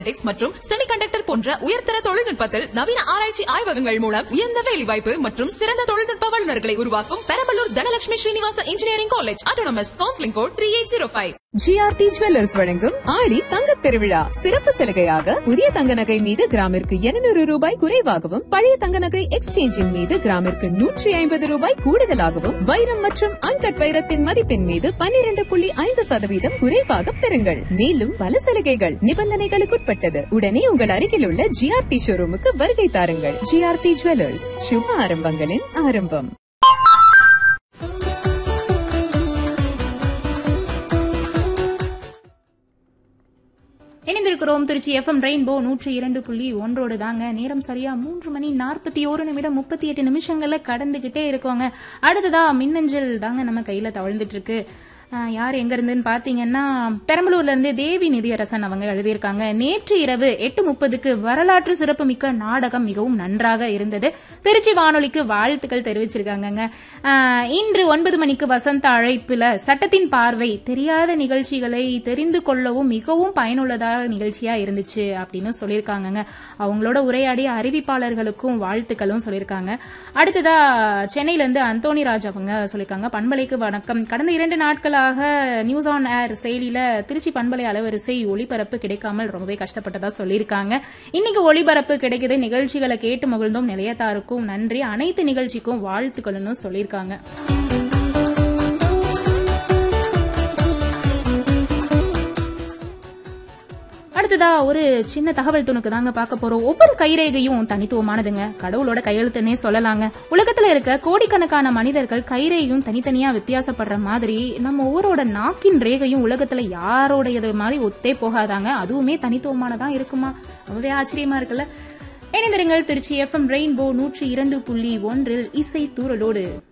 electronics மற்றும் semiconductor போன்ற உயர்தர தொழில்நுட்பத்தில் நவீன ஆராய்ச்சி ஆய்வகங்கள் மூலம் உயர்ந்த வேலைவாய்ப்பு மற்றும் சிறந்த தொழில்நுட்ப வல்லுநர்களை உருவாக்கும் Perambalur Dhanalakshmi Srinivasa engineering college autonomous counselling code three eight zero five GRT jewellers வழங்கும் ஆடி தங்கத் திருவிழா சிறப்பு சலுகையாக புதிய தங்க நகை மீது கிராமிற்கு 200 ரூபாய் குறைவாகவும் பழைய தங்க நகை எக்ஸ்சேஞ்சின் மீது கிராமிற்கு நூற்றி ஐம்பது ரூபாய் கூடுதலாகவும் வைரம் மற்றும் அன்கட் வைரத்தின் மதிப்பின் மீது 12.5% புள்ளி ஐந்து சதவீதம் குறைவாக பெறுங்கள் மேலும் பல சலுகைகள் நிபந்தனைகளுக்குட்பட்டது உடனே உங்கள் அருகில் உள்ள ஜிஆர்டி ஷோரூமுக்கு வருகை தாருங்கள் ஜிஆர்டி ஜுவல்லர்ஸ் சுப ஆரம்பங்களின் ஆரம்பம் இணைந்திருக்கிறோம் திருச்சி எஃப்எம் ரெயின்போ நூற்றி இரண்டு புள்ளி ஒன்றோடு தாங்க நேரம் சரியா மூன்று மணி நாற்பத்தி ஒரு நிமிடம் முப்பத்தி எட்டு நிமிஷங்கள்ல கடந்துகிட்டே இருக்கோங்க அடுத்ததா மின்னஞ்சல் தாங்க நம்ம கையில தவழ்ந்துட்டு இருக்கு ஆஹ் யார் எங்க இருந்துன்னு பாத்தீங்கன்னா பெரம்பலூர்ல இருந்து தேவி நிதியரசன் அவங்க எழுதியிருக்காங்க நேற்று இரவு எட்டு முப்பதுக்கு வரலாற்று சிறப்புமிக்க நாடகம் மிகவும் நன்றாக இருந்தது திருச்சி வானொலிக்கு வாழ்த்துக்கள் தெரிவிச்சிருக்காங்கங்க ஆஹ் இன்று ஒன்பது மணிக்கு வசந்த அழைப்புல சட்டத்தின் பார்வை தெரியாத நிகழ்ச்சிகளை தெரிந்து கொள்ளவும் மிகவும் பயனுள்ளதாக நிகழ்ச்சியா இருந்துச்சு அப்படின்னு சொல்லியிருக்காங்கங்க அவங்களோட உரையாடிய அறிவிப்பாளர்களுக்கும் வாழ்த்துக்களும் சொல்லியிருக்காங்க அடுத்ததா சென்னையில இருந்து அந்தோணி ராஜ் அவங்க சொல்லியிருக்காங்க பண்பலைக்கு வணக்கம் கடந்த இரண்டு நாட்களாக நியூஸ் ஆன் ஏர் செயலியில திருச்சி பண்பலை அலவரிசை ஒளிபரப்பு கிடைக்காமல் ரொம்பவே கஷ்டப்பட்டதா சொல்லியிருக்காங்க இன்னைக்கு ஒளிபரப்பு கிடைக்குது நிகழ்ச்சிகளை கேட்டு மகிழ்ந்தோம் நிலையத்தாருக்கும் நன்றி அனைத்து நிகழ்ச்சிக்கும் வாழ்த்துக்கள்னு சொல்லியிருக்காங்க அடுத்ததா ஒரு சின்ன தகவல் துணுக்கு தாங்க பார்க்க போறோம் ஒவ்வொரு கைரேகையும் தனித்துவமானதுங்க கடவுளோட கையெழுத்துன்னே சொல்லலாங்க உலகத்துல இருக்க கோடிக்கணக்கான மனிதர்கள் கைரேகையும் தனித்தனியா வித்தியாசப்படுற மாதிரி நம்ம ஒவ்வொருவோட நாக்கின் ரேகையும் உலகத்துல யாரோடையது மாதிரி ஒத்தே போகாதாங்க அதுவுமே தனித்துவமானதா இருக்குமா ரொம்பவே ஆச்சரியமா இருக்குல்ல இணைந்திருங்கள் திருச்சி எஃப்எம் ரெயின்போ நூற்றி இரண்டு புள்ளி ஒன்றில் இசை தூரலோடு